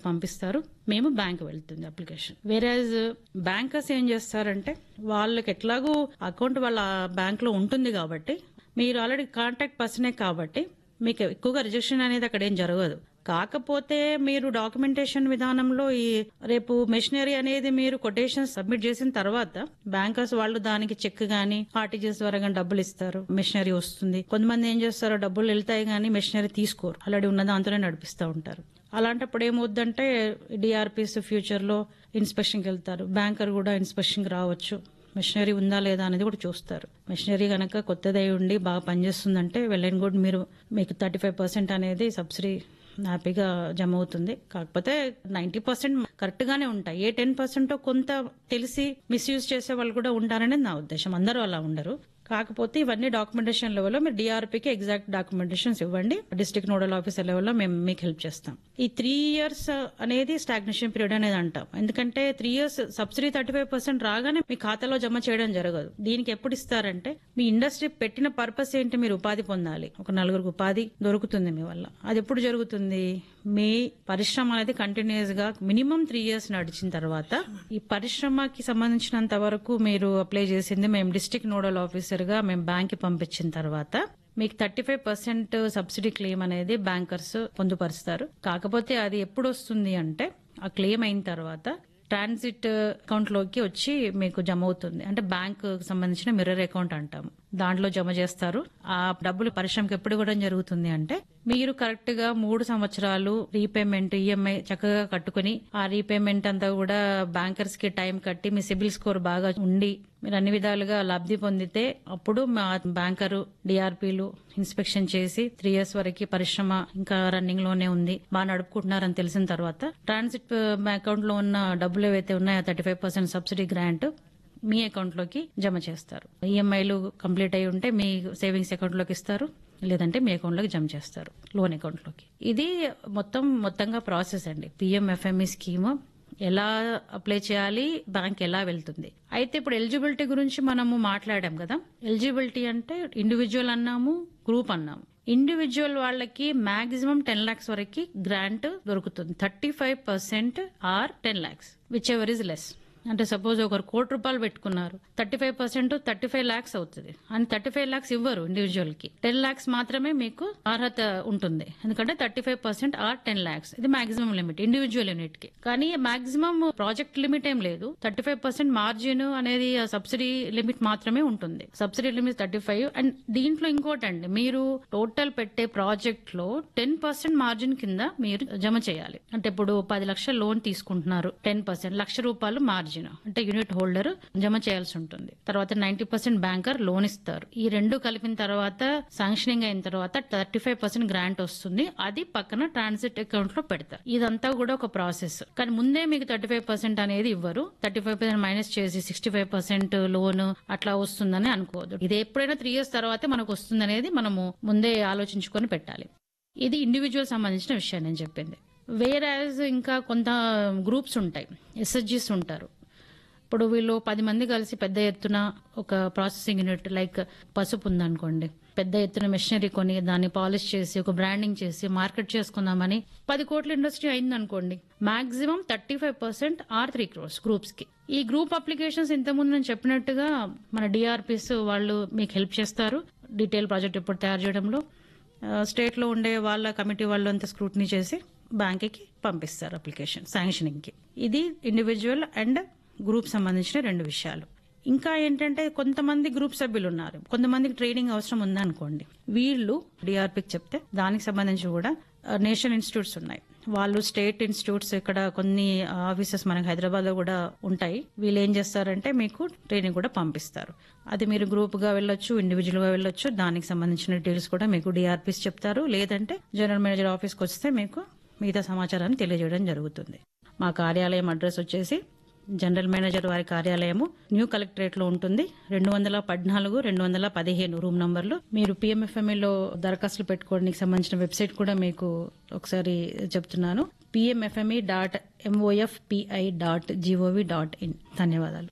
పంపిస్తారు మేము బ్యాంక్ వెళ్తుంది అప్లికేషన్ వేరేజ్ బ్యాంకర్స్ ఏం చేస్తారంటే వాళ్ళకి ఎట్లాగూ అకౌంట్ వాళ్ళ బ్యాంక్ లో ఉంటుంది కాబట్టి మీరు ఆల్రెడీ కాంటాక్ట్ పర్సనే కాబట్టి మీకు ఎక్కువగా రిజెక్షన్ అనేది అక్కడ ఏం జరగదు కాకపోతే మీరు డాక్యుమెంటేషన్ విధానంలో ఈ రేపు మెషినరీ అనేది మీరు కొటేషన్ సబ్మిట్ చేసిన తర్వాత బ్యాంకర్స్ వాళ్ళు దానికి చెక్ గానీ ఆర్టీజీఎస్ ద్వారా గానీ డబ్బులు ఇస్తారు మెషినరీ వస్తుంది కొంతమంది ఏం చేస్తారో డబ్బులు వెళ్తాయి గానీ మెషినరీ తీసుకోరు ఆల్రెడీ ఉన్న దాంతోనే నడిపిస్తూ ఉంటారు అలాంటప్పుడు ఏమవుద్దంటే డిఆర్పిస్ ఫ్యూచర్ లో ఇన్స్పెక్షన్కి వెళ్తారు బ్యాంకర్ కూడా ఇన్స్పెక్షన్కి రావచ్చు మెషినరీ ఉందా లేదా అనేది కూడా చూస్తారు మెషినరీ కనుక కొత్తదై ఉండి బాగా పనిచేస్తుందంటే వెల్ అండ్ గుడ్ మీరు మీకు థర్టీ ఫైవ్ పర్సెంట్ అనేది సబ్సిడీ హ్యాపీగా జమ అవుతుంది కాకపోతే నైన్టీ పర్సెంట్ కరెక్ట్ గానే ఉంటాయి ఏ టెన్ పర్సెంట్ కొంత తెలిసి మిస్యూజ్ చేసే వాళ్ళు కూడా ఉంటారనేది నా ఉద్దేశం అందరూ అలా ఉండరు కాకపోతే ఇవన్నీ డాక్యుమెంటేషన్ లెవెల్లో మీరు డిఆర్పీకి ఎగ్జాక్ట్ డాక్యుమెంటేషన్స్ ఇవ్వండి డిస్ట్రిక్ట్ నోడల్ ఆఫీసర్ లెవెల్లో మేము మీకు హెల్ప్ చేస్తాం ఈ త్రీ ఇయర్స్ అనేది స్టాగ్నేషన్ పీరియడ్ అనేది అంటాం ఎందుకంటే three years subsidy thirty five percent రాగానే మీ ఖాతాలో జమ చేయడం జరగదు దీనికి ఎప్పుడు ఇస్తారంటే మీ ఇండస్ట్రీ పెట్టిన పర్పస్ ఏంటి మీరు ఉపాధి పొందాలి ఒక నలుగురికి ఉపాధి దొరుకుతుంది మీ వల్ల అది ఎప్పుడు జరుగుతుంది మీ పరిశ్రమ అనేది కంటిన్యూస్ గా మినిమం త్రీ ఇయర్స్ నడిచిన తర్వాత ఈ పరిశ్రమకి సంబంధించినంత వరకు మీరు అప్లై చేసింది మేము డిస్ట్రిక్ట్ నోడల్ ఆఫీసర్ గా మేము బ్యాంక్ కి పంపించిన తర్వాత మీకు thirty five percent subsidy claim అనేది బ్యాంకర్స్ పొందుపరుస్తారు కాకపోతే అది ఎప్పుడు వస్తుంది అంటే ఆ క్లెయిమ్ అయిన తర్వాత ట్రాన్సిట్ అకౌంట్ లోకి వచ్చి మీకు జమ అవుతుంది అంటే బ్యాంక్ సంబంధించిన మిర్రర్ అకౌంట్ అంటాము దాంట్లో జమ చేస్తారు ఆ డబ్బులు పరిశ్రమకి ఎప్పుడు ఇవ్వడం జరుగుతుంది అంటే మీరు కరెక్ట్ గా మూడు సంవత్సరాలు రీపేమెంట్ ఈఎంఐ చక్కగా కట్టుకుని ఆ రీపేమెంట్ అంతా కూడా బ్యాంకర్స్ కి టైం కట్టి మీ సిబిల్ స్కోర్ బాగా ఉండి మీరు అన్ని విధాలుగా లబ్ధి పొందితే అప్పుడు మా బ్యాంకరు డిఆర్పీలు ఇన్స్పెక్షన్ చేసి త్రీ ఇయర్స్ వరకు పరిశ్రమ ఇంకా రన్నింగ్ లోనే ఉంది బాగా నడుపుకుంటున్నారని తెలిసిన తర్వాత ట్రాన్సిట్ అకౌంట్ లో ఉన్న డబ్బులు ఏవైతే ఉన్నాయో thirty five percent subsidy grant మీ అకౌంట్ లోకి జమ చేస్తారు ఈఎంఐలు కంప్లీట్ అయి ఉంటే మీ సేవింగ్స్ అకౌంట్ లోకి ఇస్తారు లేదంటే మీ అకౌంట్ లోకి జమ చేస్తారు లోన్ అకౌంట్ లోకి ఇది మొత్తం మొత్తంగా ప్రాసెస్ అండి పిఎంఎఫ్ఎంఈ స్కీమ్ ఎలా అప్లై చేయాలి బ్యాంక్ ఎలా వెళ్తుంది అయితే ఇప్పుడు ఎలిజిబిలిటీ గురించి మనము మాట్లాడాం కదా ఎలిజిబిలిటీ అంటే ఇండివిజువల్ అన్నాము గ్రూప్ అన్నాము ఇండివిజువల్ వాళ్ళకి మాక్సిమం టెన్ లాక్స్ వరకు గ్రాంట్ దొరుకుతుంది thirty five percent or ten lakhs whichever is less అంటే సపోజ్ ఒకరు కోటి రూపాయలు పెట్టుకున్నారు thirty five percent thirty five lakhs అవుతుంది అండ్ థర్టీ ఫైవ్ లాక్స్ ఇవ్వరు ఇండివిజువల్ కి టెన్ లాక్స్ మాత్రమే మీకు అర్హత ఉంటుంది ఎందుకంటే thirty five percent or ten lakhs ఇది మాక్సిమం లిమిట్ ఇండివిజువల్ యూనిట్ కి కానీ మాక్సిమం ప్రాజెక్ట్ లిమిట్ ఏం లేదు థర్టీ ఫైవ్ పర్సెంట్ మార్జిన్ అనేది సబ్సిడీ లిమిట్ మాత్రమే ఉంటుంది subsidy limit thirty five and దీంట్లో ఇంకోటండి మీరు టోటల్ పెట్టే ప్రాజెక్ట్ లో టెన్ పర్సెంట్ మార్జిన్ కింద మీరు జమ చేయాలి అంటే ఇప్పుడు పది లక్షల లోన్ తీసుకుంటున్నారు టెన్ పర్సెంట్ లక్ష రూపాయలు మార్జిన్ అంటే యూనిట్ హోల్డర్ జమ చేయాల్సి ఉంటుంది తర్వాత నైన్టీ పర్సెంట్ బ్యాంకర్ లోన్ ఇస్తారు ఈ రెండు కలిపిన తర్వాత శాంక్షనింగ్ అయిన తర్వాత థర్టీ ఫైవ్ పర్సెంట్ గ్రాంట్ వస్తుంది అది పక్కన ట్రాన్సిట్ అకౌంట్ లో పెడతారు ఇదంతా కూడా ఒక ప్రాసెస్ కానీ ముందే మీకు థర్టీ ఫైవ్ పర్సెంట్ అనేది ఇవ్వరు థర్టీ ఫైవ్ పర్సెంట్ మైనస్ చేసి సిక్స్టీ ఫైవ్ పర్సెంట్ లోన్ అట్లా వస్తుందని అనుకోవద్దు ఇది ఎప్పుడైనా త్రీ ఇయర్స్ తర్వాతే మనకు వస్తుంది అనేది మనము ముందే ఆలోచించుకొని పెట్టాలి ఇది ఇండివిజువల్ సంబంధించిన విషయం నేను చెప్పింది వేరే ఇంకా కొంత గ్రూప్స్ ఉంటాయి ఎస్ఎస్జీస్ ఉంటారు ఇప్పుడు వీళ్ళు పది మంది కలిసి పెద్ద ఎత్తున ఒక ప్రాసెసింగ్ యూనిట్ లైక్ పసుపు ఉందనుకోండి పెద్ద ఎత్తున మెషినరీ కొని దాన్ని పాలిష్ చేసి ఒక బ్రాండింగ్ చేసి మార్కెట్ చేసుకుందామని పది కోట్ల ఇండస్ట్రీ అయిందనుకోండి maximum thirty five percent or three crores groups కి ఈ గ్రూప్ అప్లికేషన్స్ ఇంతకుముందు నేను చెప్పినట్టుగా మన డిఆర్పిస్ వాళ్ళు మీకు హెల్ప్ చేస్తారు డీటెయిల్ ప్రాజెక్ట్ ఇప్పుడు తయారు చేయడంలో స్టేట్ లో ఉండే వాళ్ళ కమిటీ వాళ్ళు అంతా స్క్రూటినీ చేసి బ్యాంక్కి పంపిస్తారు అప్లికేషన్ శాంక్షనింగ్ కి ఇది ఇండివిజువల్ అండ్ గ్రూప్ సంబంధించిన రెండు విషయాలు ఇంకా ఏంటంటే కొంతమంది గ్రూప్ సభ్యులు ఉన్నారు కొంతమందికి ట్రైనింగ్ అవసరం ఉందనుకోండి వీళ్ళు డిఆర్పికి చెప్తే దానికి సంబంధించి కూడా నేషనల్ ఇన్స్టిట్యూట్స్ ఉన్నాయి వాళ్ళు స్టేట్ ఇన్స్టిట్యూట్స్ ఇక్కడ కొన్ని ఆఫీసెస్ మనకి హైదరాబాద్ లో కూడా ఉంటాయి వీళ్ళు ఏం చేస్తారంటే మీకు ట్రైనింగ్ కూడా పంపిస్తారు అది మీరు గ్రూప్ గా వెళ్ళొచ్చు ఇండివిజువల్ గా వెళ్ళొచ్చు దానికి సంబంధించిన డీటెయిల్స్ కూడా మీకు డిఆర్పిస్ చెప్తారు లేదంటే జనరల్ మేనేజర్ ఆఫీస్కి వస్తే మీకు మిగతా సమాచారాన్ని తెలియజేయడం జరుగుతుంది మా కార్యాలయం అడ్రస్ వచ్చేసి జనరల్ మేనేజర్ వారి కార్యాలయము న్యూ కలెక్టరేట్ లో ఉంటుంది రెండు వందల పద్నాలుగు రెండు వందల పదిహేను రూమ్ నంబర్లు మీరు PMFME లో దరఖాస్తులు పెట్టుకోవడానికి సంబంధించిన వెబ్సైట్ కూడా మీకు ఒకసారి చెప్తున్నాను PMFME dot MOFPI dot gov dot in ధన్యవాదాలు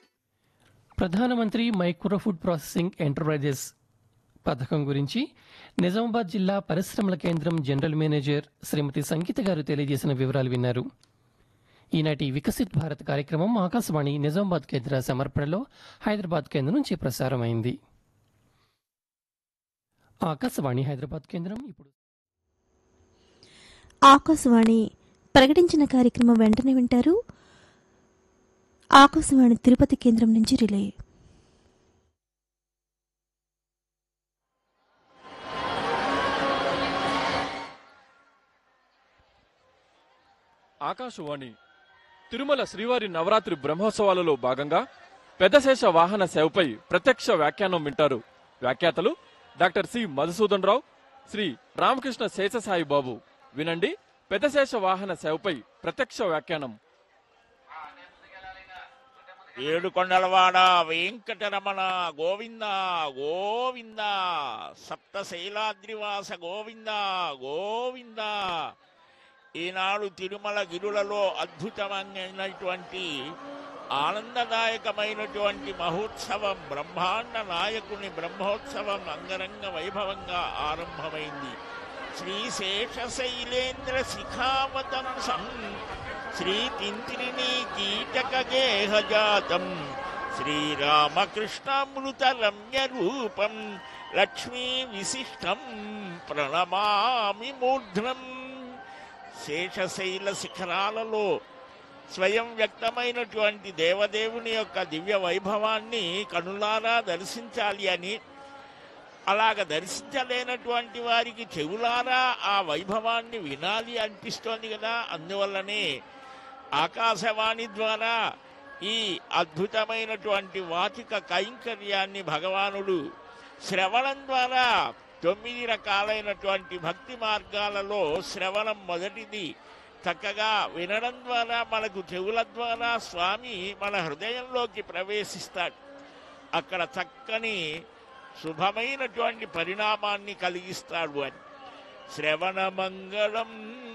ప్రధానమంత్రి మైక్రో ఫుడ్ ప్రాసెసింగ్ ఎంటర్ప్రైజెస్ పథకం గురించి నిజామాబాద్ జిల్లా పరిశ్రమల కేంద్రం జనరల్ మేనేజర్ శ్రీమతి సంగీత గారు తెలియజేసిన వివరాలు విన్నారు ఈనాటి వికసిత్ భారత్ కార్యక్రమం ఆకాశవాణి నిజామాబాద్ కేంద్ర సమర్పణలో హైదరాబాద్ కేంద్రం నుంచి ప్రసారమైంది ఆకాశవాణి హైదరాబాద్ కేంద్రం ఇప్పుడు ఆకాశవాణి ప్రకటించిన కార్యక్రమం వెంటనే వింటారు ఆకాశవాణి తిరుపతి కేంద్రం నుంచి రిలే ఆకాశవాణి తిరుమల శ్రీవారి నవరాత్రి బ్రహ్మోత్సవాలలో భాగంగా పెద్దశేష వాహన సేవపై ప్రత్యక్ష వ్యాఖ్యానం వింటారు వ్యాఖ్యాతలు డాక్టర్ సి మధుసూదన్ రావు శ్రీ రామకృష్ణ శేషసాయి బాబు వినండి పెద్దశేష వాహన సేవపై ప్రత్యక్ష వ్యాఖ్యానం ఏడుకొండలవాడ వెంకటరమణ గోవింద గోవింద సప్తశైలాద్రివాస గోవింద గోవింద ఈనాడు తిరుమల గిరులలో అద్భుతమైనటువంటి ఆనందదాయకమైనటువంటి మహోత్సవం బ్రహ్మాండ నాయకుని బ్రహ్మోత్సవం అంగరంగ వైభవంగా ఆరంభమైంది శ్రీ శేషశైలేంద్ర శిఖావతంసం శ్రీ తింత్రిణీ కీటక గేహజాతం శ్రీరామకృష్ణామృత రమ్య రూపం లక్ష్మీ విశిష్టం ప్రణమామి మూర్ధ్నం శేషశైల శిఖరాలలో స్వయం వ్యక్తమైనటువంటి దేవదేవుని యొక్క దివ్య వైభవాన్ని కనులారా దర్శించాలి అని అలాగ దర్శించలేనటువంటి వారికి చెవులారా ఆ వైభవాన్ని వినాలి అనిపిస్తోంది కదా అందువల్లనే ఆకాశవాణి ద్వారా ఈ అద్భుతమైనటువంటి వాచిక కైంకర్యాన్ని భగవానుడు శ్రవణం ద్వారా తొమ్మిది రకాలైనటువంటి భక్తి మార్గాలలో శ్రవణం మొదటిది చక్కగా వినడం ద్వారా మనకు చెవుల ద్వారా స్వామి మన హృదయంలోకి ప్రవేశిస్తాడు అక్కడ చక్కని శుభమైనటువంటి పరిణామాన్ని కలిగిస్తాడు అని శ్రవణ మంగళం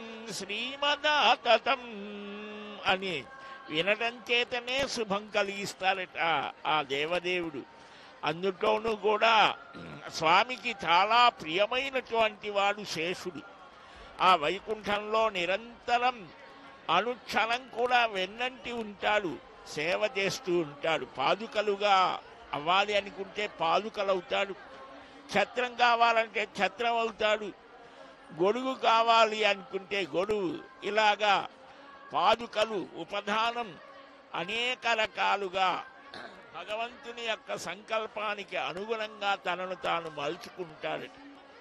శ్రీమదాతతం అని వినడం చేతనే శుభం కలిగిస్తాడట ఆ దేవదేవుడు అందులోనూ కూడా స్వామికి చాలా ప్రియమైనటువంటి వాడు శేషుడు ఆ వైకుంఠంలో నిరంతరం అనుక్షణం కూడా వెన్నంటి ఉంటాడు సేవ చేస్తూ ఉంటాడు పాదుకలుగా అవ్వాలి అనుకుంటే పాదుకలు అవుతాడు ఛత్రం కావాలంటే ఛత్రం అవుతాడు గొడుగు కావాలి అనుకుంటే గొడుగు ఇలాగా పాదుకలు ఉపధానం అనేక రకాలుగా భగవంతుని యొక్క సంకల్పానికి అనుగుణంగా తనను తాను మలుచుకుంటాడట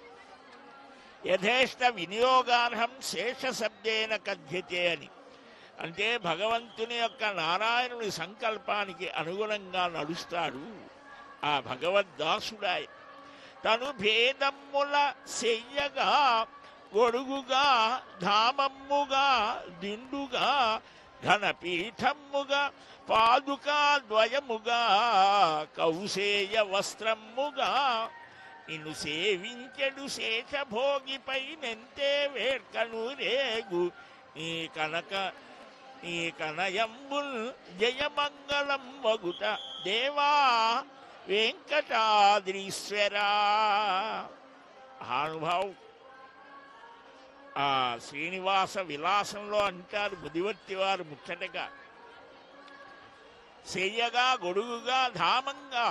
యథేష్ట వినియోగార్హం శేష శబ్దేన కథ్యతే అని అంటే భగవంతుని యొక్క నారాయణుని సంకల్పానికి అనుగుణంగా నడుస్తాడు ఆ భగవద్దాసుడాయ తను భేదమ్ముల చెయ్యగా గొడుగుగా ధామమ్ముగా దిండుగా ఘనపీఠమ్ముగా పాదుకా ద్వయముగా కౌసేయ వస్త్రమ్ముగా నిన్ను సేవించెడు శేషభోగిపై నెంతే వేర్కను రేగు నీ కనక నీ కనయంబుల్ జయమంగళం వగుట దేవా వెంకటాద్రీశ్వరా హానుభావు ఆ శ్రీనివాస విలాసంలో అంటారు బుదివర్తి వారు ముచ్చటగా చెయ్యగా గొడుగుగా ధామంగా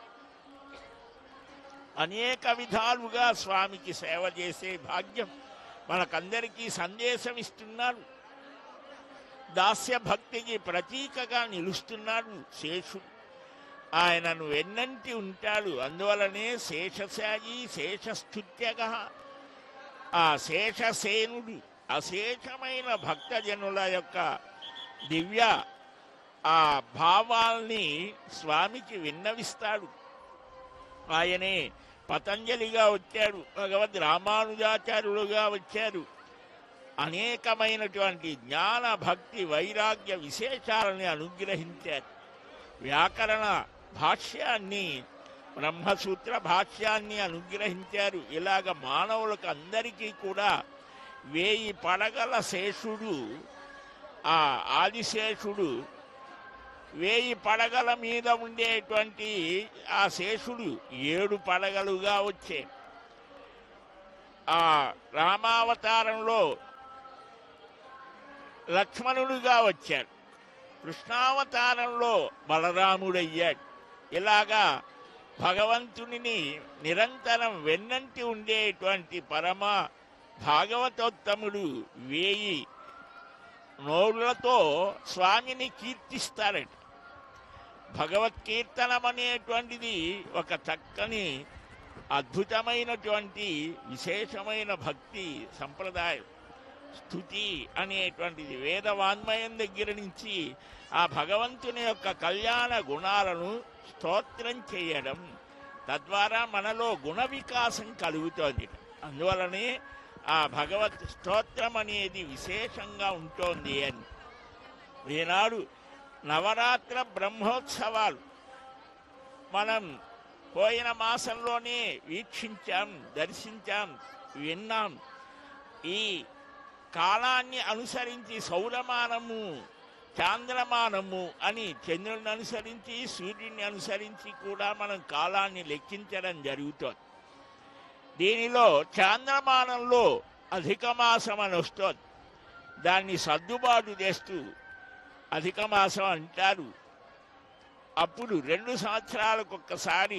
అనేక విధాలుగా స్వామికి సేవ చేసే భాగ్యం మనకందరికీ సందేశం ఇస్తున్నాడు దాస్య భక్తికి ప్రతీకగా నిలుస్తున్నాడు శేషుడు ఆయనను వెన్నంటి ఉంటాడు అందువలనే శేషశాయి శేషస్థుత్యగా ఆ శేషసేనుడు అశేషమైన భక్తజనుల యొక్క దివ్య ఆ భావాల్ని స్వామికి విన్నవిస్తాడు ఆయనే పతంజలిగా వచ్చాడు భగవద్ రామానుజాచార్యులుగా వచ్చారు అనేకమైనటువంటి జ్ఞాన భక్తి వైరాగ్య విశేషాలని అనుగ్రహించారు వ్యాకరణ భాష్యాన్ని బ్రహ్మసూత్ర భాష్యాన్ని అనుగ్రహించారు ఇలాగ మానవులకు అందరికీ కూడా వేయి పడగల శేషుడు ఆ ఆదిశేషుడు వేయి పడగల మీద ఉండేటువంటి ఆ శేషుడు ఏడు పడగలుగా వచ్చే ఆ రామావతారంలో లక్ష్మణుడుగా వచ్చాడు కృష్ణావతారంలో బలరాముడయ్యాడు ఇలాగా భగవంతునిని నిరంతరం వెన్నంటి ఉండేటువంటి పరమ భాగవతోత్తముడు వేయి నోళ్లతో స్వామిని కీర్తిస్తారట భగవత్కీర్తనం అనేటువంటిది ఒక చక్కని అద్భుతమైనటువంటి విశేషమైన భక్తి సంప్రదాయం స్థుతి అనేటువంటిది వేద వాన్మయం దగ్గర నుంచి ఆ భగవంతుని యొక్క కళ్యాణ గుణాలను స్తోత్రం చేయడం తద్వారా మనలో గుణ వికాసం కలుగుతోంది అందువలనే ఆ భగవత్ స్తోత్రం అనేది విశేషంగా ఉంటోంది అని ఈనాడు నవరాత్ర బ్రహ్మోత్సవాలు మనం పోయిన మాసంలోనే వీక్షించాం దర్శించాం విన్నాం ఈ కాలాన్ని అనుసరించి సౌరమానము చాంద్రమానము అని చంద్రుడిని అనుసరించి సూర్యుడిని అనుసరించి కూడా మనం కాలాన్ని లెక్కించడం జరుగుతోంది దీనిలో చాంద్రమానంలో అధిక మాసం అని వస్తోంది దాన్ని సర్దుబాటు చేస్తూ అధిక మాసం అంటారు అప్పుడు రెండు సంవత్సరాలకు ఒక్కసారి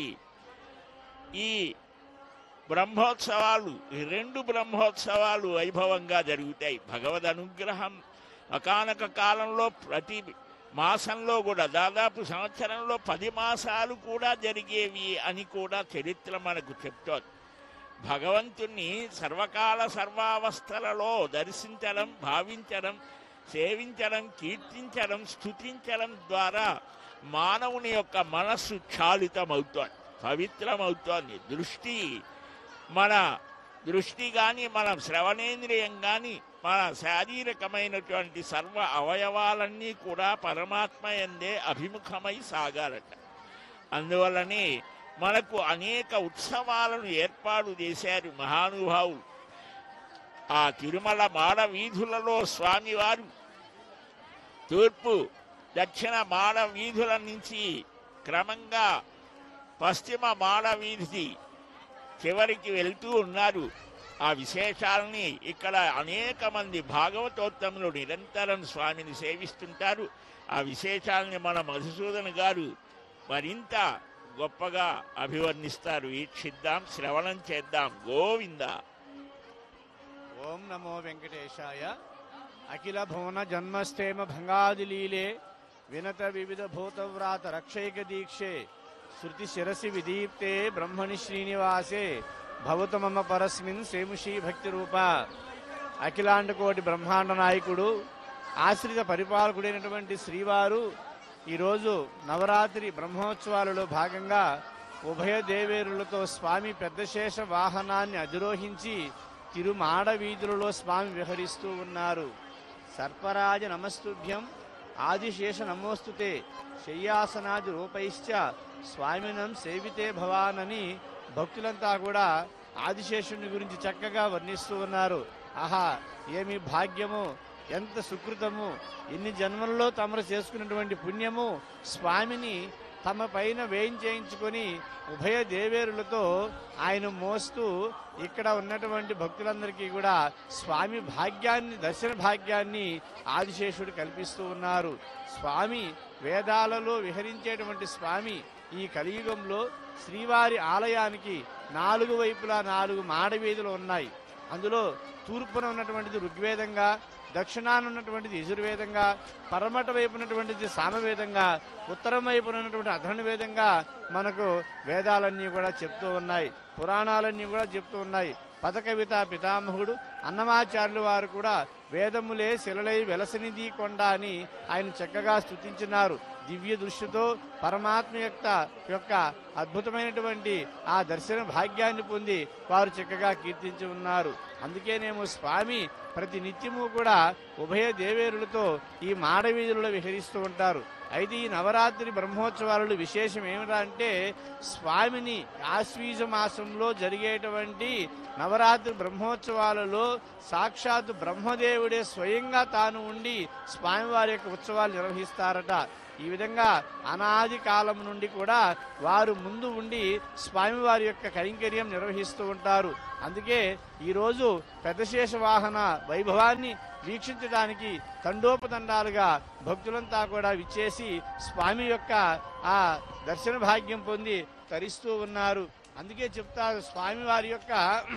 ఈ బ్రహ్మోత్సవాలు ఈ రెండు బ్రహ్మోత్సవాలు వైభవంగా జరుగుతాయి భగవద్ అనుగ్రహం ఒకానొక కాలంలో ప్రతి మాసంలో కూడా దాదాపు సంవత్సరంలో పది మాసాలు కూడా జరిగేవి అని కూడా చరిత్ర మనకు చెప్తోంది భగవంతుణ్ణి సర్వకాల సర్వావస్థలలో దర్శించడం భావించడం సేవించడం కీర్తించడం స్థుతించడం ద్వారా మానవుని యొక్క మనస్సు క్షాళితమవుతోంది పవిత్రమవుతోంది దృష్టి మన దృష్టి కానీ మన శ్రవణేంద్రియం కానీ మన శారీరకమైనటువంటి సర్వ అవయవాలన్నీ కూడా పరమాత్మ ఎందే అభిముఖమై సాగాలట అందువల్లనే మనకు అనేక ఉత్సవాలను ఏర్పాటు చేశారు మహానుభావులు ఆ తిరుమల మాడ వీధులలో స్వామివారు తూర్పు దక్షిణ మాడ వీధుల నుంచి క్రమంగా పశ్చిమ మాడ వీధి చివరికి వెళ్తూ ఉన్నారు ఆ విశేషాలని ఇక్కడ అనేక మంది భాగవతోత్తములు నిరంతరం స్వామిని సేవిస్తుంటారు ఆ విశేషాలని మన మధుసూదన్ గారు మరింత గొప్పగా అభివర్ణిస్తారు వీక్షిద్దాం శ్రవణం చేద్దాం గోవింద ఓం నమో వెంకటేశాయ అఖిల భువన జన్మస్థేమ భంగాదిలీలే వినత వివిధ భూతవ్రాత రక్షైక దీక్షే శృతి శిరసి విదీప్తే బ్రహ్మణి శ్రీనివాసే భవత మమ పరస్మిన్ సేముషీ భక్తి రూప అఖిలాండ కోటి బ్రహ్మాండ నాయకుడు ఆశ్రిత పరిపాలకుడైనటువంటి శ్రీవారు ఈరోజు నవరాత్రి బ్రహ్మోత్సవాలలో భాగంగా ఉభయ దేవేరులతో స్వామి పెద్దశేష వాహనాన్ని అధిరోహించి తిరుమాడ వీధులలో స్వామి విహరిస్తూ ఉన్నారు సర్పరాజ నమస్తుభ్యం ఆదిశేష నమోస్తుతే శయ్యాసనాది రూపైశ్చ స్వామినం సేవితే భవానని భక్తులంతా కూడా ఆదిశేషుని గురించి చక్కగా వర్ణిస్తూ ఉన్నారు ఆహా ఏమి భాగ్యము ఎంత సుకృతము ఎన్ని జన్మల్లో తమరు చేసుకున్నటువంటి పుణ్యము స్వామిని తమ పైన వేయించేయించుకొని ఉభయ దేవేరులతో ఆయన మోస్తూ ఇక్కడ ఉన్నటువంటి భక్తులందరికీ కూడా స్వామి భాగ్యాన్ని దర్శన భాగ్యాన్ని ఆదిశేషుడు కల్పిస్తూ ఉన్నారు స్వామి వేదాలలో విహరించేటువంటి స్వామి ఈ కలియుగంలో శ్రీవారి ఆలయానికి నాలుగు వైపులా నాలుగు మాడవీధులు ఉన్నాయి అందులో తూర్పున ఉన్నటువంటిది ఋగ్వేదంగా దక్షిణాన ఉన్నటువంటిది యజుర్వేదంగా పరమట వైపు ఉన్నటువంటిది సామవేదంగా ఉత్తరం వైపు ఉన్నటువంటి అధర్ణ వేదంగా మనకు వేదాలన్నీ కూడా చెప్తూ ఉన్నాయి పురాణాలన్నీ కూడా చెప్తూ ఉన్నాయి పదకవిత పితామహుడు అన్నమాచార్యులు వారు కూడా వేదములే శిలలై వెలసనిది కొండ అని ఆయన చక్కగా స్తుతించినారు దివ్య దృష్టితో పరమాత్మ యొక్క యొక్క అద్భుతమైనటువంటి ఆ దర్శన భాగ్యాన్ని పొంది వారు చక్కగా కీర్తించి ఉన్నారు అందుకేనేమో స్వామి ప్రతి నిత్యము కూడా ఉభయ దేవేరులతో ఈ మాడవీధులలో విహరిస్తూ ఉంటారు అయితే ఈ నవరాత్రి బ్రహ్మోత్సవాలలో విశేషం ఏమిటా అంటే స్వామిని ఆశ్వీజ మాసంలో జరిగేటువంటి నవరాత్రి బ్రహ్మోత్సవాలలో సాక్షాత్ బ్రహ్మదేవుడే స్వయంగా తాను ఉండి స్వామివారి యొక్క ఉత్సవాలు నిర్వహిస్తారట ఈ విధంగా అనాది కాలం నుండి కూడా వారు ముందు ఉండి స్వామివారి యొక్క కైంకర్యం నిర్వహిస్తూ ఉంటారు అందుకే ఈరోజు పెద్దశేష వాహన వైభవాన్ని వీక్షించడానికి తండోపతండాలుగా భక్తులంతా కూడా విచ్చేసి స్వామి యొక్క ఆ దర్శన భాగ్యం పొంది తరిస్తూ ఉన్నారు అందుకే చెప్తారు స్వామివారి యొక్క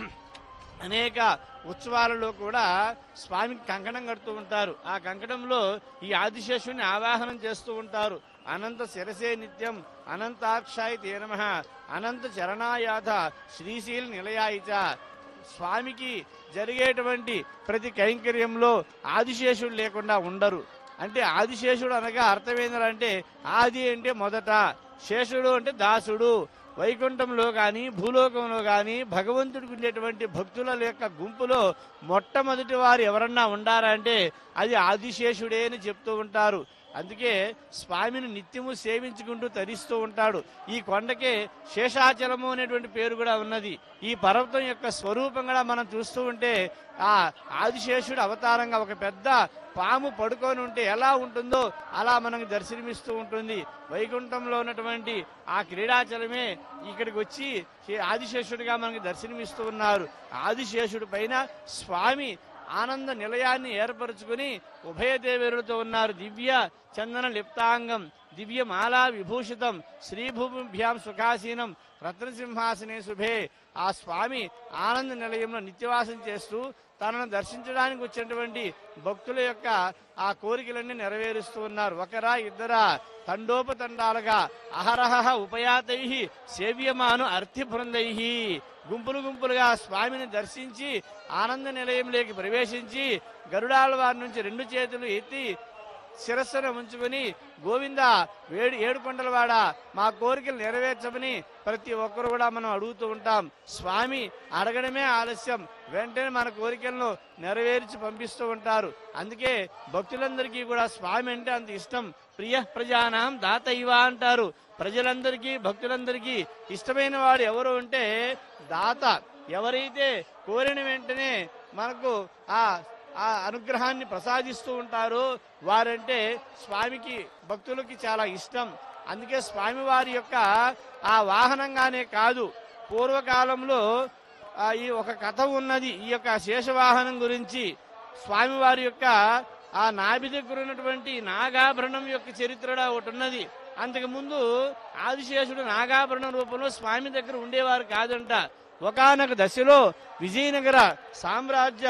అనేక ఉత్సవాలలో కూడా స్వామికి కంకణం కడుతూ ఉంటారు ఆ కంకణంలో ఈ ఆదిశేషుని ఆవాహనం చేస్తూ ఉంటారు అనంత శిరసే నిత్యం అనంతాక్షాయ తీరమ అనంత చరణాయాథ శ్రీశీల నిలయాయిత స్వామికి జరిగేటువంటి ప్రతి కైంకర్యంలో ఆదిశేషుడు లేకుండా ఉండరు అంటే ఆదిశేషుడు అనగా అర్థం ఏంటంటే ఆది అంటే మొదట శేషుడు అంటే దాసుడు వైకుంఠంలో కానీ భూలోకంలో కానీ భగవంతుడికి ఉండేటువంటి భక్తుల యొక్క గుంపులో మొట్టమొదటి వారు ఎవరన్నా ఉండారంటే అది ఆదిశేషుడే అని చెప్తూ ఉంటారు అందుకే స్వామిని నిత్యము సేవించుకుంటూ తరిస్తూ ఉంటాడు ఈ కొండకే శేషాచలము అనేటువంటి పేరు కూడా ఉన్నది ఈ పర్వతం యొక్క స్వరూపం కూడా మనం చూస్తూ ఉంటే ఆ ఆదిశేషుడు అవతారంగా ఒక పెద్ద పాము పడుకొని ఉంటే ఎలా ఉంటుందో అలా మనకు దర్శనమిస్తూ ఉంటుంది వైకుంఠంలో ఉన్నటువంటి ఆ క్రీడాచలమే ఇక్కడికి వచ్చి శే- ఆదిశేషుడిగా మనకు దర్శనమిస్తూ ఉన్నారు ఆదిశేషుడి పైన స్వామి ఆనంద నిలయాన్ని ఏర్పరచుకుని ఉభయ దేవేరులతో ఉన్నారు దివ్య చందన లిప్తాంగం దివ్య మాలా విభూషితం శ్రీభూమిభ్యాం సుఖాసీనం రత్నసింహాసనే శుభే ఆ స్వామి ఆనంద నిలయంలో నిత్యవాసం చేస్తూ తనను దర్శించడానికి వచ్చినటువంటి భక్తుల యొక్క ఆ కోరికలన్నీ నెరవేరుస్తూ ఉన్నారు ఒకరా ఇద్దరా తండోపతండాలుగా అహరహ ఉపయాతై సేవ్యమాను అర్థి బృందై గుంపులు గుంపులుగా స్వామిని దర్శించి ఆనంద నిలయంలోకి ప్రవేశించి గరుడాల వారి నుంచి రెండు చేతులు ఎత్తి శిరస్సును ఉంచుకుని గోవింద వేడు ఏడుకొండలవాడ మా కోరికలు నెరవేర్చమని ప్రతి ఒక్కరు కూడా మనం అడుగుతూ ఉంటాం స్వామి అడగడమే ఆలస్యం వెంటనే మన కోరికలను నెరవేర్చి పంపిస్తూ ఉంటారు అందుకే భక్తులందరికీ కూడా స్వామి అంటే అంత ఇష్టం ప్రియ ప్రజానాం దాత ఇవ అంటారు ప్రజలందరికీ భక్తులందరికీ ఇష్టమైన వాడు ఎవరు అంటే దాత ఎవరైతే కోరిన వెంటనే మనకు ఆ ఆ అనుగ్రహాన్ని ప్రసాదిస్తూ ఉంటారో వారంటే స్వామికి భక్తులకి చాలా ఇష్టం అందుకే స్వామివారి యొక్క ఆ వాహనంగానే కాదు పూర్వకాలంలో ఆ, ఈ ఒక కథ ఉన్నది ఈ యొక్క శేషవాహనం గురించి స్వామివారి యొక్క ఆ నాభి దగ్గర ఉన్నటువంటి నాగాభరణం యొక్క చరిత్ర ఒకటి ఉన్నది అంతకుముందు ఆదిశేషుడు నాగాభరణం రూపంలో స్వామి దగ్గర ఉండేవారు కాదంట ఒకానొక దశలో విజయనగర సామ్రాజ్య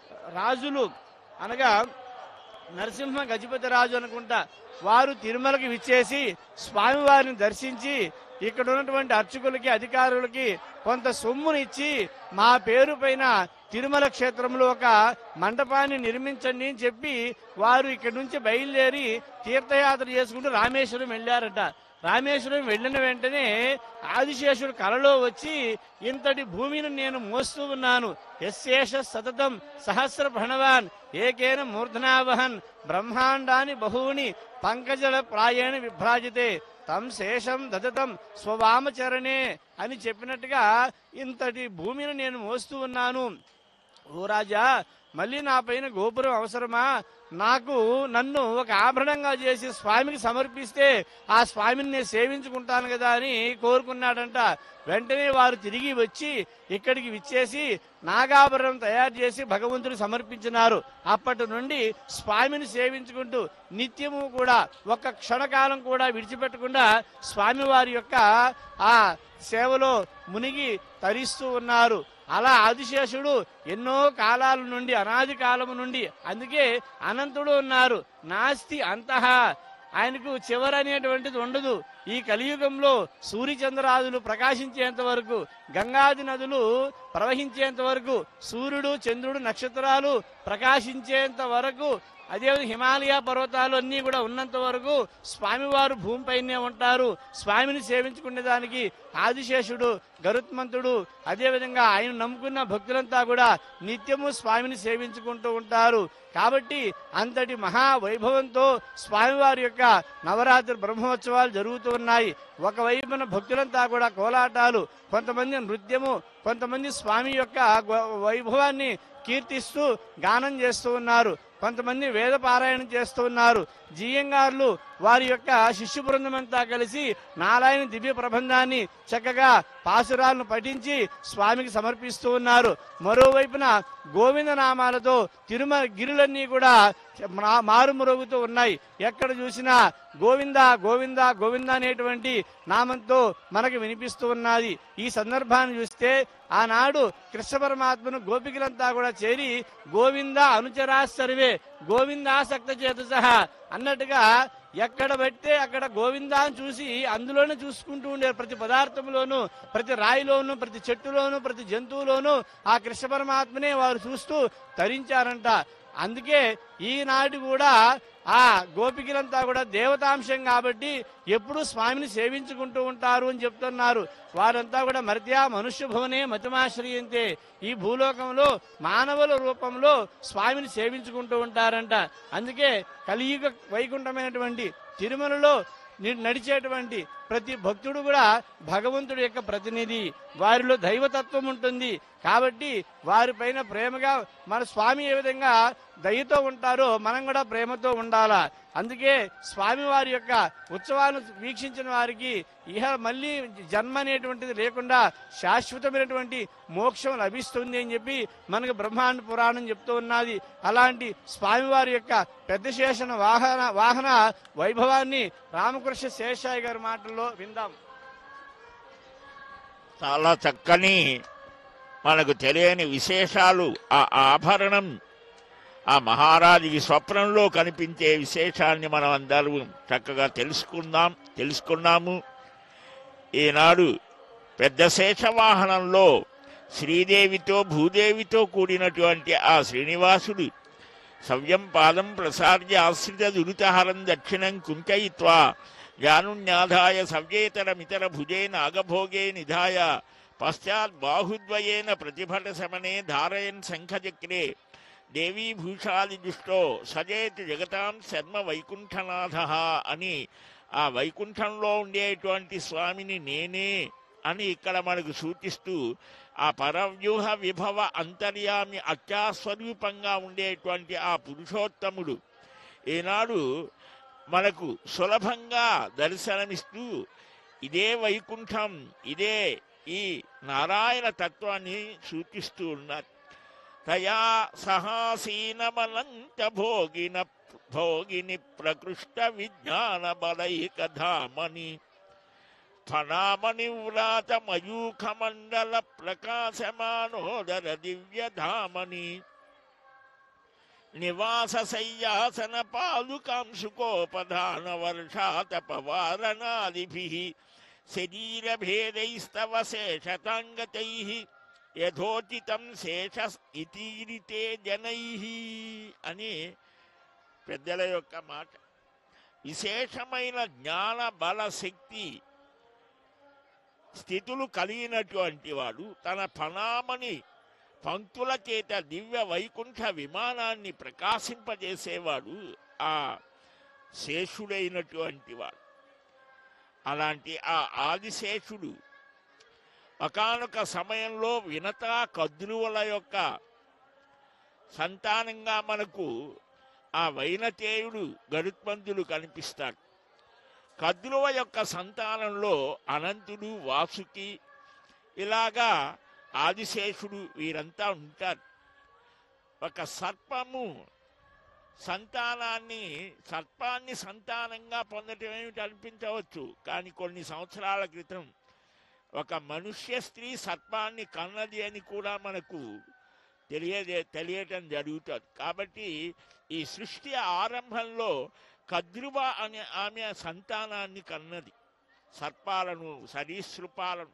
రాజులు అనగా నరసింహ గజపతి రాజు అనుకుంటా వారు తిరుమలకి విచ్చేసి స్వామివారిని దర్శించి ఇక్కడ ఉన్నటువంటి అర్చకులకి అధికారులకి కొంత సొమ్ముని ఇచ్చి మా పేరు పైన తిరుమల క్షేత్రంలో ఒక మండపాన్ని నిర్మించండి అని చెప్పి వారు ఇక్కడి నుంచి బయలుదేరి తీర్థయాత్ర చేసుకుంటూ రామేశ్వరం వెళ్ళారట రామేశ్వరం వెళ్ళిన వెంటనే ఆదిశేషుడు కలలో వచ్చి ఇంతటి భూమిని నేను మోస్తూ ఉన్నాను యశేష సతతం సహస్ర ప్రణవాన్ ఏకేన మూర్ధనావహన్ బ్రహ్మాండాని బహూని పంకజల ప్రాయేణ విభ్రాజితే తం శేషం దదతం స్వవామచరణే అని చెప్పినట్టుగా ఇంతటి భూమిని నేను మోస్తూ ఉన్నాను ఓ రాజా మళ్ళీ నా పైన గోపురం అవసరమా నాకు నన్ను ఒక ఆభరణంగా చేసి స్వామికి సమర్పిస్తే ఆ స్వామిని నేను సేవించుకుంటాను కదా అని కోరుకున్నాడంట వెంటనే వారు తిరిగి వచ్చి ఇక్కడికి విచ్చేసి నాగాభరణం తయారు చేసి భగవంతుడికి సమర్పించినారు అప్పటి నుండి స్వామిని సేవించుకుంటూ నిత్యము కూడా ఒక్క క్షణకాలం కూడా విడిచిపెట్టకుండా స్వామివారి యొక్క ఆ సేవలో మునిగి తరిస్తూ ఉన్నారు అలా ఆదిశేషుడు ఎన్నో కాలాల నుండి అనాది కాలము నుండి అందుకే అనంతుడు ఉన్నారు నాస్తి అంతః ఆయనకు చివర అనేటువంటిది ఉండదు ఈ కలియుగంలో సూర్యచంద్రాదులు ప్రకాశించేంత వరకు గంగాది నదులు ప్రవహించేంత వరకు సూర్యుడు చంద్రుడు నక్షత్రాలు ప్రకాశించేంత వరకు అదే హిమాలయ పర్వతాలు అన్నీ కూడా ఉన్నంత వరకు స్వామివారు భూమిపైనే ఉంటారు స్వామిని సేవించుకునే దానికి ఆదిశేషుడు గరుత్మంతుడు అదేవిధంగా ఆయన నమ్ముకున్న భక్తులంతా కూడా నిత్యము స్వామిని సేవించుకుంటూ ఉంటారు కాబట్టి అంతటి మహా వైభవంతో స్వామివారి యొక్క నవరాత్రి బ్రహ్మోత్సవాలు జరుగుతూ ఉన్నాయి ఒకవైపున భక్తులంతా కూడా కోలాటాలు కొంతమంది నృత్యము కొంతమంది స్వామి యొక్క గొ- వైభవాన్ని కీర్తిస్తూ గానం చేస్తూ ఉన్నారు కొంతమంది వేద పారాయణం చేస్తూ ఉన్నారు జియ్యంగారులు వారి యొక్క శిష్యు బృందమంతా కలిసి నారాయణ దివ్య ప్రబంధాన్ని చక్కగా పాసురాలను పఠించి స్వామికి సమర్పిస్తూ ఉన్నారు మరోవైపున గోవింద నామాలతో తిరుమల గిరులన్నీ కూడా మా- మారుమ్రోగుతూ ఉన్నాయి ఎక్కడ చూసినా గోవింద గోవింద గోవింద అనేటువంటి నామంతో మనకు వినిపిస్తూ ఉన్నది ఈ సందర్భాన్ని చూస్తే ఆనాడు కృష్ణ పరమాత్మను గోపికలంతా కూడా చేరి గోవింద అనుచరా సర్వే గోవిందాసక్త చేత సహా అన్నట్టుగా ఎక్కడ పెడితే అక్కడ గోవిందా అని చూసి అందులోనే చూసుకుంటూ ఉండే ప్రతి పదార్థంలోనూ ప్రతి రాయిలోను ప్రతి చెట్టులోను ప్రతి జంతువులోనూ ఆ కృష్ణ పరమాత్మనే వారు చూస్తూ తరించారంట అందుకే ఈనాటి కూడా ఆ గోపికలంతా కూడా దేవతాంశం కాబట్టి ఎప్పుడూ స్వామిని సేవించుకుంటూ ఉంటారు అని చెప్తున్నారు వారంతా కూడా మర్త్యా మనుష్య భవనే మతమాశ్రయంతే ఈ భూలోకంలో మానవుల రూపంలో స్వామిని సేవించుకుంటూ ఉంటారంట అందుకే కలియుగ వైకుంఠమైనటువంటి తిరుమలలో ని- నడిచేటువంటి ప్రతి భక్తుడు కూడా భగవంతుడి యొక్క ప్రతినిధి వారిలో దైవతత్వం ఉంటుంది కాబట్టి వారిపైన ప్రేమగా మన స్వామి ఏ విధంగా దయతో ఉంటారో మనం కూడా ప్రేమతో ఉండాలా అందుకే స్వామి వారి యొక్క ఉత్సవాలను వీక్షించిన వారికి ఇహ మళ్ళీ జన్మ అనేటువంటిది లేకుండా శాశ్వతమైనటువంటి మోక్షం లభిస్తుంది అని చెప్పి మనకు బ్రహ్మాండ పురాణం చెప్తూ ఉన్నది అలాంటి స్వామివారి యొక్క పెద్ద శేషన వాహన వాహన వైభవాన్ని రామకృష్ణ శేషాయి గారి మాటల్లో విందాం చాలా చక్కని మనకు తెలియని విశేషాలు ఆ ఆభరణం ఆ మహారాజుకి స్వప్నంలో కనిపించే విశేషాన్ని మనం అందరూ చక్కగా తెలుసుకుందాం తెలుసుకున్నాము ఈనాడు పెద్ద శేషవాహనంలో శ్రీదేవితో భూదేవితో కూడినటువంటి ఆ శ్రీనివాసుడు సవ్యం పాదం ప్రసార్య ఆశ్రిత దురితహరం దక్షిణం కుంకయిత్వా జానున్యాధాయ సవ్యేతరమితర భుజే నాగభోగే నిధాయ పశ్చాత్ బాహుద్వయేన ప్రతిభట శమనే ధారయన్ శంఖచక్రే దేవీభూషాది దుష్టో సజేత్ జగతాం శర్మ వైకుంఠనాథ అని ఆ వైకుంఠంలో ఉండేటువంటి స్వామిని నేనే అని ఇక్కడ మనకు సూచిస్తూ ఆ పరవ్యూహ విభవ అంతర్యామి అత్యాస్వరూపంగా ఉండేటువంటి ఆ పురుషోత్తముడు ఈనాడు మనకు సులభంగా దర్శనమిస్తూ ఇదే వైకుంఠం ఇదే ఈ నారాయణ తత్వాన్ని సూచిస్తూ ఉన్నారు తయా సహాసీనమనంత భోగిన భోగిని ప్రకృష్ట విజ్ఞాన బలైక ధామని ఫణామణి వ్రాత మయూఖ మండల ప్రకాశమానోదర దివ్య ధామని నివాస శయ్యాసన పాదుకాంశుకోపధాన వర్షాతపవారణాదిభి శరీరభేదైస్తవ శేషతాంగతై యథోచితం శేష ఇతీరితే జనై అని పెద్దల యొక్క మాట విశేషమైన జ్ఞాన బల శక్తి స్థితులు కలిగినటువంటి వాడు తన ఫణామని పంక్తుల చేత దివ్య వైకుంఠ విమానాన్ని ప్రకాశింపజేసేవాడు ఆ శేషుడైనటువంటి వాడు అలాంటి ఆ ఆదిశేషుడు ఒకానొక సమయంలో వినతా కద్రువుల యొక్క సంతానంగా మనకు ఆ వైనతేయుడు గరుత్మంతుడు కనిపిస్తాడు కద్రువ యొక్క సంతానంలో అనంతుడు వాసుకి ఇలాగా ఆదిశేషుడు వీరంతా ఉంటారు ఒక సర్పము సంతానాన్ని సర్పాన్ని సంతానంగా పొందటం ఏమిటి అనిపించవచ్చు కానీ కొన్ని సంవత్సరాల క్రితం ఒక మనుష్య స్త్రీ సర్పాన్ని కన్నది అని కూడా మనకు తెలియజే తెలియటం జరుగుతుంది కాబట్టి ఈ సృష్టి ఆరంభంలో కద్రువ అనే ఆమె సంతానాన్ని కన్నది సర్పాలను సరీసృపాలను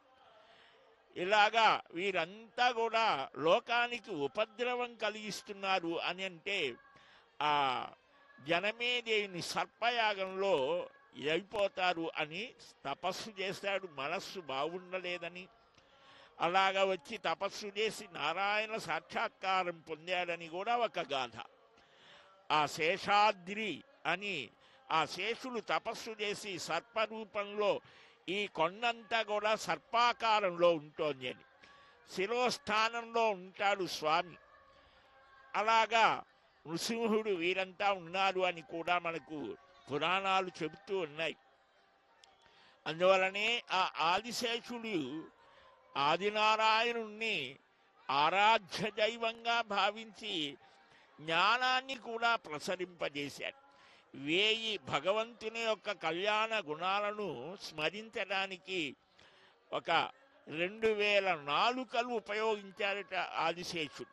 ఇలాగా వీరంతా కూడా లోకానికి ఉపద్రవం కలిగిస్తున్నారు అని అంటే ఆ జనమేదేవిని సర్పయాగంలో అయిపోతారు అని తపస్సు చేశాడు మనస్సు బాగుండలేదని అలాగా వచ్చి తపస్సు చేసి నారాయణ సాక్షాత్కారం పొందాడని కూడా ఒక గాథ ఆ శేషాద్రి అని ఆ శేషులు తపస్సు చేసి సర్పరూపంలో ఈ కొండంతా కూడా సర్పాకారంలో ఉంటోంది అని శిరోస్థానంలో ఉంటాడు స్వామి అలాగా నృసింహుడు వీరంతా ఉన్నారు అని కూడా మనకు పురాణాలు చెబుతూ ఉన్నాయి అందువలనే ఆ ఆదిశేషుడు ఆదినారాయణుణ్ణి ఆరాధ్య దైవంగా భావించి జ్ఞానాన్ని కూడా ప్రసరింపజేశాడు వేయి భగవంతుని యొక్క కళ్యాణ గుణాలను స్మరించడానికి ఒక రెండు వేల నాలుకలు ఉపయోగించారట ఆదిశేషుడు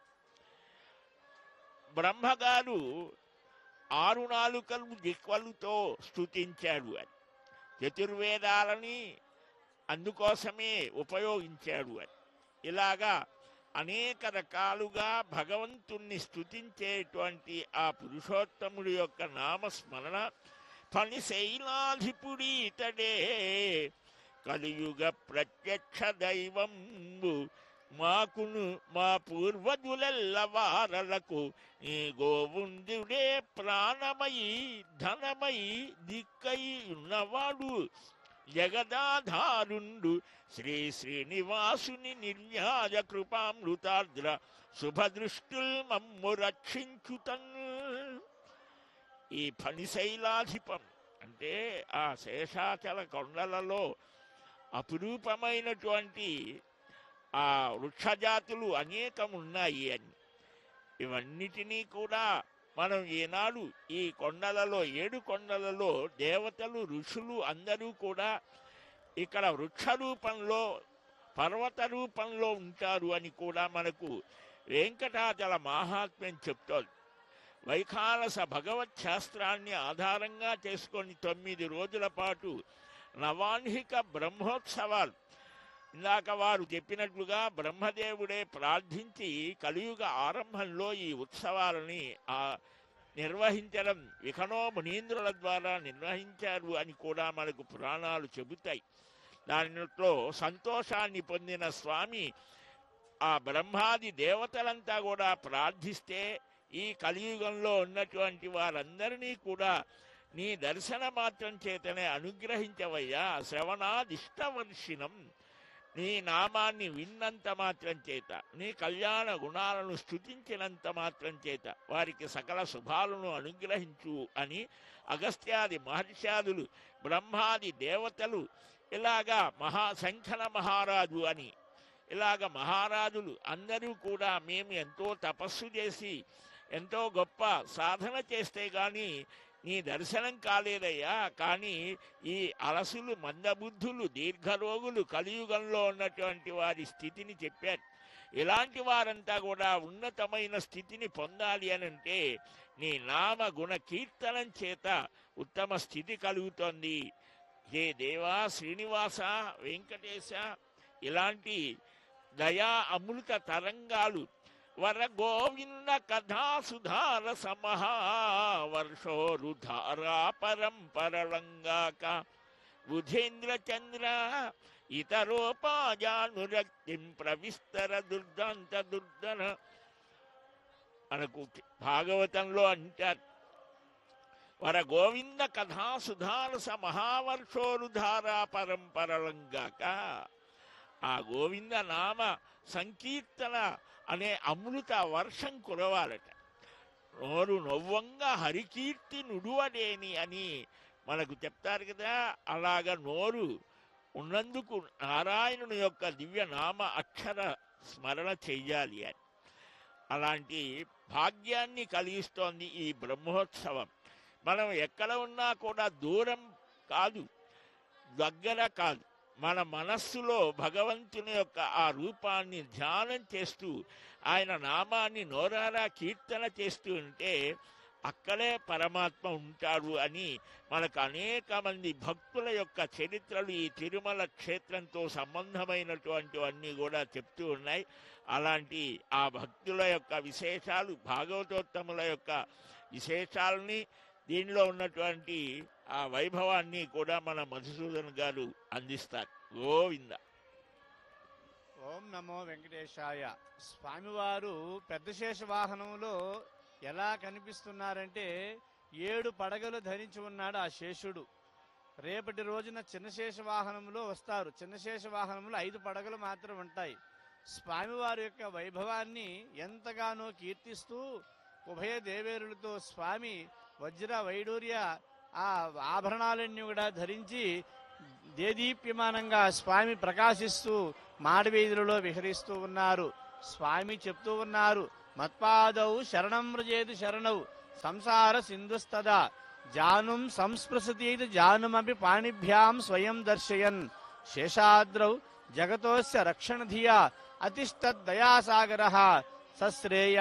బ్రహ్మగారు ఆరు నాలుకలు దిక్వలుతో స్తుతించాడు అని చతుర్వేదాలని అందుకోసమే ఉపయోగించాడు అని ఇలాగా అనేక రకాలుగా భగవంతుణ్ణి స్తుతించేటువంటి ఆ పురుషోత్తముడి యొక్క నామస్మరణ పని శైలాధిపుడి ఇతడే కలియుగ ప్రత్యక్ష దైవంబు మాకును మా పూర్వజులెల్ల వారలకు ఈ గోవుందుడే ప్రాణమయి ధనమయి దిక్కై ఉన్నవాడు జగదాధారుండు శ్రీ శ్రీనివాసుని నిర్యాజ కృపామృతార్ద్ర శుభదృష్టుల్ మమ్ము రక్షించుతన్ ఈ ఫణిశైలాధిపం అంటే ఆ శేషాచల కొండలలో అపురూపమైనటువంటి ఆ వృక్షజాతులు అనేకం ఉన్నాయి అని ఇవన్నిటినీ కూడా మనం ఈనాడు ఈ కొండలలో ఏడు కొండలలో దేవతలు ఋషులు అందరూ కూడా ఇక్కడ వృక్ష రూపంలో పర్వత రూపంలో ఉంటారు అని కూడా మనకు వెంకటాచల మహాత్మ్యం చెప్తోంది వైఖానస భగవత్ శాస్త్రాన్ని ఆధారంగా చేసుకొని తొమ్మిది రోజుల పాటు నవాన్హిక బ్రహ్మోత్సవాలు ఇందాక వారు చెప్పినట్లుగా బ్రహ్మదేవుడే ప్రార్థించి కలియుగ ఆరంభంలో ఈ ఉత్సవాలని ఆ నిర్వహించడం విఖనో మునీంద్రుల ద్వారా నిర్వహించారు అని కూడా మనకు పురాణాలు చెబుతాయి దానిలో సంతోషాన్ని పొందిన స్వామి ఆ బ్రహ్మాది దేవతలంతా కూడా ప్రార్థిస్తే ఈ కలియుగంలో ఉన్నటువంటి వారందరినీ కూడా నీ దర్శన మాత్రం చేతనే అనుగ్రహించవయ్యా శ్రవణాదిష్టవర్షిణం నీ నామాన్ని విన్నంత మాత్రం చేత నీ కళ్యాణ గుణాలను స్థుతించినంత మాత్రం చేత వారికి సకల శుభాలను అనుగ్రహించు అని అగస్త్యాది మహర్షాదులు బ్రహ్మాది దేవతలు ఇలాగా మహా శంఖన మహారాజు అని ఇలాగ మహారాజులు అందరూ కూడా మేము ఎంతో తపస్సు చేసి ఎంతో గొప్ప సాధన చేస్తే గాని నీ దర్శనం కాలేదయ్యా కానీ ఈ అలసులు మందబుద్ధులు దీర్ఘరోగులు కలియుగంలో ఉన్నటువంటి వారి స్థితిని చెప్పారు ఇలాంటి వారంతా కూడా ఉన్నతమైన స్థితిని పొందాలి అని అంటే నీ నామ గుణ కీర్తనం చేత ఉత్తమ స్థితి కలుగుతోంది హే దేవా శ్రీనివాస వెంకటేశ ఇలాంటి దయా అమృత తరంగాలు వర గోవింద కథా సుధార సమహావర్షోరుధారా పరంపరలంగాక బుధేంద్ర చంద్ర ఇతరోపాజానురక్తిం ప్రవిస్తర దుర్దాంత దుర్ధర మనకు భాగవతంలో అంటారు వర గోవింద కథా సుధారస మహావర్షోరుధారా పరంపరలంగాక ఆ గోవింద నామ సంకీర్తన అనే అమృత వర్షం కురవాలట నోరు నవ్వంగా హరికీర్తి నుడువలేని అని మనకు చెప్తారు కదా అలాగ నోరు ఉన్నందుకు నారాయణుని యొక్క దివ్య నామ అక్షర స్మరణ చెయ్యాలి అని అలాంటి భాగ్యాన్ని కలిగిస్తోంది ఈ బ్రహ్మోత్సవం మనం ఎక్కడ ఉన్నా కూడా దూరం కాదు దగ్గర కాదు మన మనస్సులో భగవంతుని యొక్క ఆ రూపాన్ని ధ్యానం చేస్తూ ఆయన నామాన్ని నోరారా కీర్తన చేస్తూ ఉంటే అక్కడే పరమాత్మ ఉంటాడు అని మనకు అనేక మంది భక్తుల యొక్క చరిత్రలు ఈ తిరుమల క్షేత్రంతో సంబంధమైనటువంటివన్నీ కూడా చెప్తూ ఉన్నాయి అలాంటి ఆ భక్తుల యొక్క విశేషాలు భాగవతోత్తముల యొక్క విశేషాలని దీనిలో ఉన్నటువంటి ఆ వైభవాన్ని కూడా మన మధుసూదన్ గారు అందిస్తారు గోవింద ఓం నమో వెంకటేశాయ స్వామివారు పెద్ద శేష వాహనంలో ఎలా కనిపిస్తున్నారంటే ఏడు పడగలు ధరించి ఉన్నాడు ఆ శేషుడు రేపటి రోజున చిన్నశేష వాహనంలో వస్తారు చిన్నశేష వాహనంలో ఐదు పడగలు మాత్రం ఉంటాయి స్వామివారి యొక్క వైభవాన్ని ఎంతగానో కీర్తిస్తూ ఉభయ దేవేరులతో స్వామి వజ్ర వైడూర్య ఆ ఆభరణాలన్నీ కూడా ధరించి దేదీప్యమానంగా స్వామి ప్రకాశిస్తూ మాడవీధులలో విహరిస్తూ ఉన్నారు స్వామి చెప్తూ ఉన్నారు మత్పాదౌ శరణం వ్రజేదు శరణౌ సంసార సింధుస్తదా జానుం సంస్పృశతీతి జానుమపి పాణిభ్యాం స్వయం దర్శయన్ శేషాద్రౌ జగతోస్య రక్షణధియా అతిష్టద్దయాసాగర సశ్రేయ